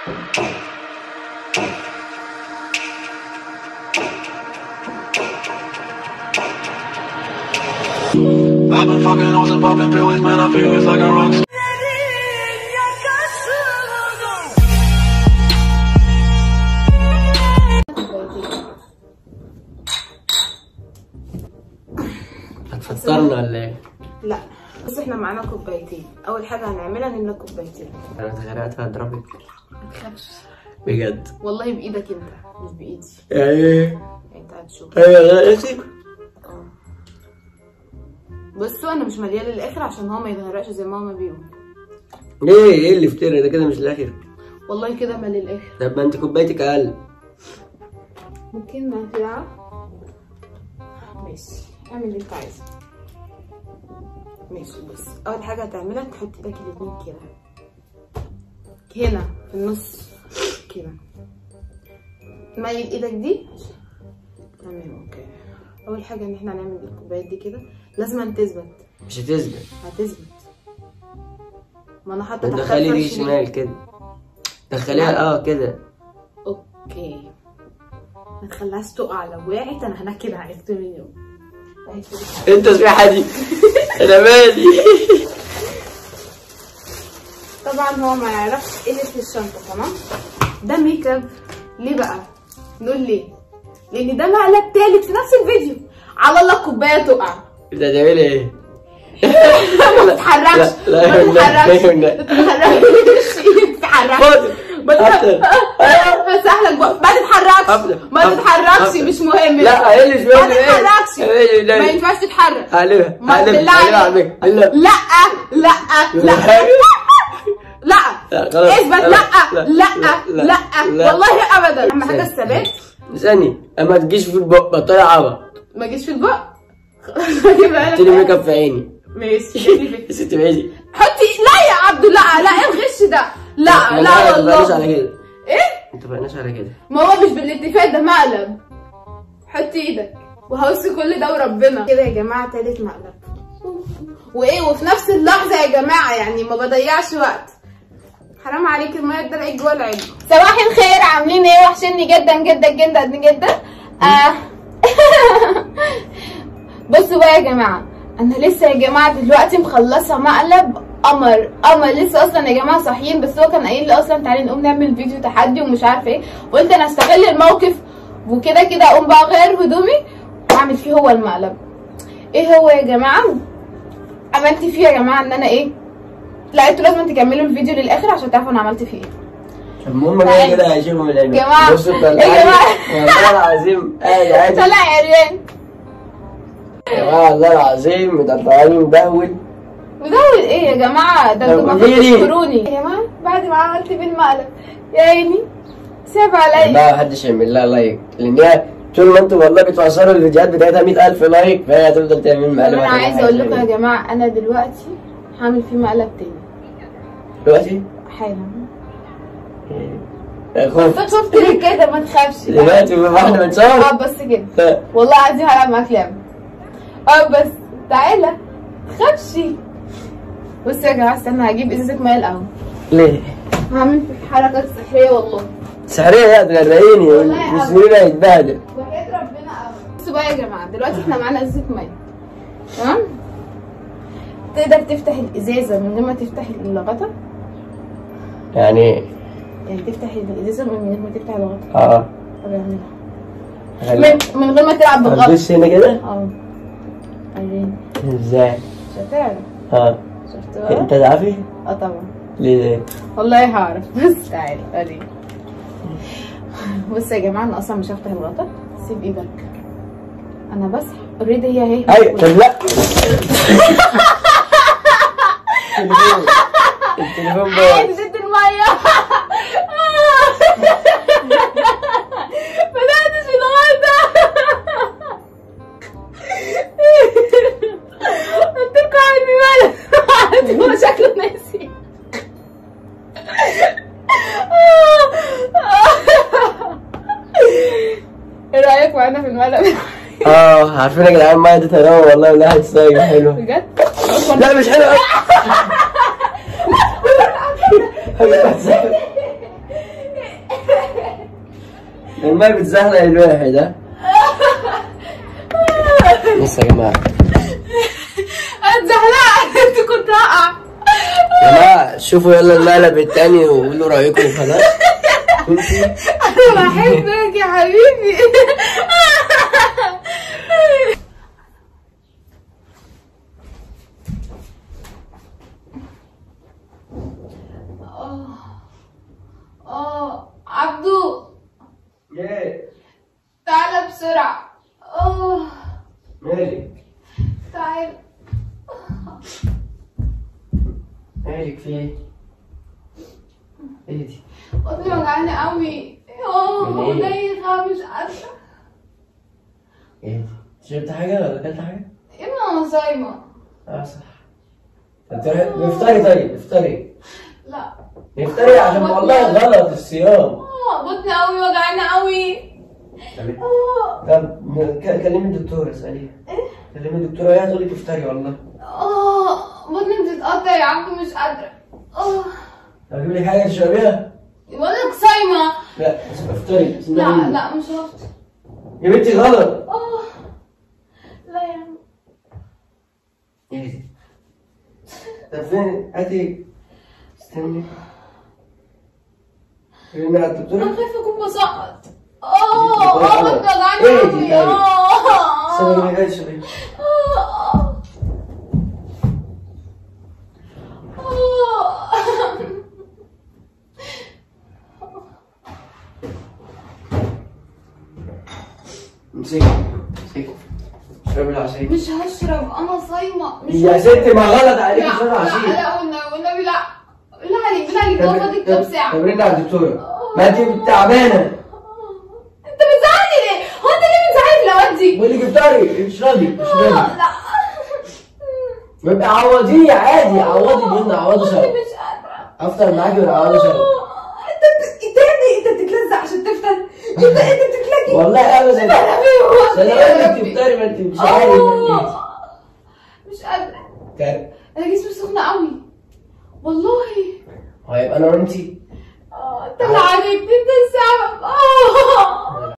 I've been fucking hoes and popping pills, man. I feel it's like a rock هتفطرنا ولا ايه؟ لا بس احنا معانا كوبايتين اول حاجه هنعملها نملى كوبايتين انا اتغرقت هضربك ما تخافش بجد والله بايدك انت مش بايدي ايه انت هتشوف ايه غرقتي؟ بصوا انا مش مليانه للاخر عشان هو ما يتغرقش زي ما هما بيقولوا ايه ايه اللي افترى ده كده مش الاخر والله كده مالي الاخر طب ما انت كوبايتك اقل ممكن ما تلعب ماشي اعمل اللي انت عايزه ماشي بص اول حاجه هتعملها تحط ايدك الاتنين كده هنا في النص كده ميل ايدك دي تمام اوكي اول حاجه ان احنا هنعمل الكوبايات دي كده لازم تثبت مش هتثبت هتثبت ما انا حاطه تحتها دخلي دي فرش ليه؟ شمال كده دخليها اه كده اوكي ما تخليهاش تقع لو وقعت انا هنكد عليك طول اليوم وقعت في انت سبيحة دي انا مالي طبعا هو ما يعرفش ايه اللي في الشنطه تمام ده ميك اب ليه بقى نقول ليه لان ده مقلب تالت في نفس الفيديو على الله الكوبايه تقع انت هتعملي ايه؟ ما تتحركش لا، لا، ما لا، تتحركش لا، لا. ما تتحركش ما تتحركش فاضل. ما أبدأ. تتحركش هسهلك بقى ما تتحركش أبدأ. ما أبدأ. تتحركش أبدأ. مش مهم لا ايه اللي ما سمعت تتحركش ايه اللي ما ينفعش تتحرك هقلبها ما هقلبها بالله هقلبها عليك. عليك لا لا لا لا لا لا، خلاص. اثبت لا، لا لا، لا لا، لا لا. والله ابدا اهم حاجه الثبات ثانية اما تجيش في البق بطلع عبط ما جيش في البق هجيبها حطي لي ميك لك اب في عيني ماشي جيب لي يا ستي بعيدي حطي لا يا عبدو لا لا ايه الغش ده لا ما لا اتفقناش والله على كده ايه ما اتفقناش على كده ما هو مش بالاتفاق ده مقلب حطي ايدك وهوص كل ده وربنا كده يا جماعه تالت مقلب وايه وفي نفس اللحظه يا جماعه يعني ما بضيعش وقت حرام عليك الميه اتدلقت جوه العلبه صباح الخير عاملين ايه وحشني جدا جدا جدا جدا آه. بصوا بقى يا جماعه انا لسه يا جماعه دلوقتي مخلصه مقلب قمر قمر لسه اصلا يا جماعه صاحيين بس هو كان قايل لي اصلا تعالي نقوم نعمل فيديو تحدي ومش عارفه ايه قلت انا استغل الموقف وكده كده اقوم بقى اغير هدومي واعمل فيه هو المقلب ايه هو يا جماعه عملت فيه يا جماعه ان انا ايه لا انتوا لازم تكملوا الفيديو للاخر عشان تعرفوا انا عملت فيه ايه المهم كده كده هيشوفوا من العلم جماعة. بصوا يا طلعاني جماعة. والله العظيم قاعد عادي طلع عريان يا جماعة والله العظيم مطلعاني مبهول مدول ايه يا جماعه ده انتوا طب المفروض قولي لي. تشكروني يا جماعه بعد ما عملت بيه المقلب يا عيني ساب عليا لا محدش يعمل لها لايك لان هي طول ما انتوا والله بتوصلوا الفيديوهات بتاعتها 100000 لايك فهي هتفضل تعمل طب مقلب انا عايزه اقول لكم يا جماعه انا دلوقتي هعمل فيه مقلب تاني دلوقتي حالا خوف انت شفت ليه كده ما تخافش دلوقتي واحنا اه بنصور بس كده والله عايزين هلعب معاك لعبه اه بس تعالى تخافش بص يا جماعه استنى هجيب ازازه ميه الاول ليه؟ هعمل في حركات سحريه والله سحرية يا تغرقيني والله والسرير هيتبهدل وحياة ربنا قوي بصوا بقى يا جماعه دلوقتي احنا معانا ازازه ميه تمام تقدر تفتح الازازه من غير ما تفتح الغطا يعني يعني تفتح الازازه من غير ما تفتح الغطا اه طب اعملها خلي- من, من غير ما تلعب بالغطا هتبص هنا كده اه عايزين ازاي؟ مش هتعرف اه شفت بقى انت تعرفي؟ اه طبعا ليه؟ والله هعرف بس تعالى وريني بص يا جماعه انا اصلا مش هفتح الغطا سيب ايدك انا بس اوريدي هي اهي ايوه طب لا التليفون التليفون باظ نزلت الميه بدأت في الغدا قلت لكم عندي ملل هو شكله ناسي ايه رايك معانا في المقلب اه عارفين يا جدعان الميه دي تروى والله لا هتصير حلوه بجد لا مش حلوه الماء بتزحلق الواحد ها بص يا جماعة اتزحلقت انت كنت هقع يا جماعة شوفوا يلا المقلب التاني وقولوا رأيكم خلاص كنتي انا بحبك يا حبيبي اه اه عبدو ايه تعالى بسرعة اه مالك تعال مالك في ايه؟ ايه دي؟ بطني وجعاني قوي اه من إيه؟ ودايخة مش قادرة ايه دي؟ شربت حاجة ولا أكلت حاجة؟ ايه ما انا صايمة اه صح طب تروحي- افطري طيب افطري لا افطري عشان والله غلط الصيام اه بطني قوي وجعاني قوي اه طب ك- كلمي الدكتورة اسأليها ايه كلمي الدكتورة وهي هتقول لك افطري والله اه بطني بتتقطع يا عبدو مش قادرة اه طب اجيب لك حاجة تشربيها؟ بقول لك صايمة لا بس افطري بسم الله لا عليك. لا مش هفطر يا بنتي غلط اه لا يا عم ايه دي؟ طب فين؟ هاتي استني فين على انا الدكتورة؟ خايفة اكون بسقط اه اه غلط. بطني وجعاني ايه دي قوي طيب؟ اه استني اجيب لك حاجة تشربيها آه. آه. امسكي امسكي اشربي العصير مش هشرب انا صايمة مش يا هشرب. ستي ما غلط عليك لا اشربي لا عصير لا والنبي والنبي لا بالله عليك بالله عليك هو فاضل كام ساعة طب رن على الدكتورة ما انت تعبانة انت بتزعلني ليه؟ هو انت ليه بتزعلني لو دي؟ بقول لك افطري اشربي اشربي آه، لا يبقى عوضيه عادي عوضي بينا عوضي والله شرب مش قادرة افطر معاكي ولا عوضي شرب آه، انت بت- انت يا ابني انت بتتلزق عشان تفطر انت انت بتتلجي والله ابدا يا ربي، انا يا قلت ربي. تفطري ما انت مش عارف آه، مش قادرة تعرف. انا جسمي سخنة قوي والله هيبقى انا وانتي اه انت اللي عجبتني انت السبب اه